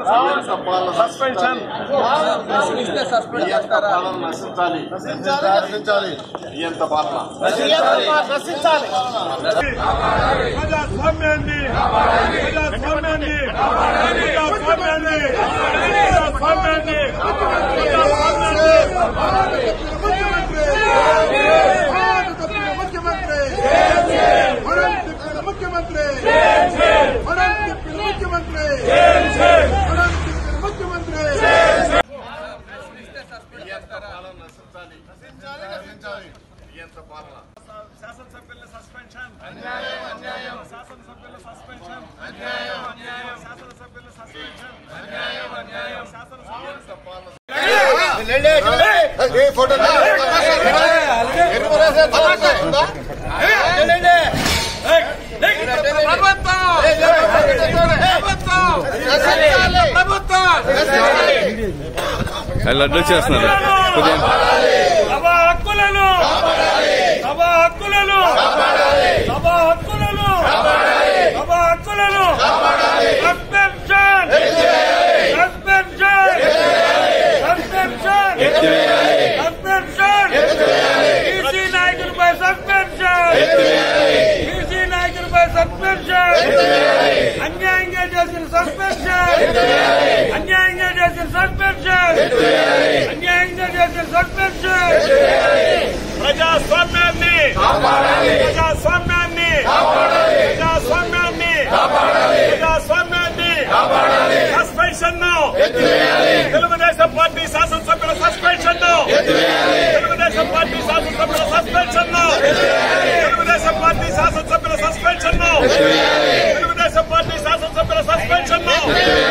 suspension suspend చేస్తారా నశించాలి నశించాలి ఎంత పాలన నశించాలి ప్రజాస్వామ్యాన్ని ప్రజాస్వామ్యాన్ని ప్రజాస్వామ్యాన్ని ప్రజాస్వామ్యాన్ని ముఖ్యమంత్రి ముఖ్యమంత్రి ముఖ్యమంత్రి ముఖ్యమంత్రి ఎంత పాలన శాసనసభ్యుల సస్పెన్షన్ శాసనసభ్యుల సస్పెన్షన్ శాసనసభ్యుల సస్పెన్షన్ ఫోటో లడ్డు చేస్తున్నారు కొద్దిగా సభ హక్కులను సభ హక్కులను సభ హక్కులను సభ హక్కులను suspension suspension suspension suspension BC నాయకులపై సస్పెన్షన్ బీసీ నాయకులపై సస్పెన్షన్ అన్యాయంగా చేసిన సస్పెన్షన్ అన్యాయంగా చేసిన సస్పెన్షన్ అన్యాయంగా చేసిన సస్పెన్షన్ ప్రజాస్వామ్యాన్ని ప్రజాస్వామ్యాన్ని ప్రజాస్వామ్యాన్ని ప్రజాస్వామ్యాన్ని సస్పెన్షన్ తెలుగుదేశం పార్టీ శాసనసభ్యుల సస్పెన్షన్ తెలుగుదేశం పార్టీ శాసనసభ్యుల సస్పెన్షన్ తెలుగుదేశం పార్టీ శాసనసభ్యుల సస్పెన్షన్ తెలుగుదేశం పార్టీ శాసనసభ్యుల సస్పెన్షన్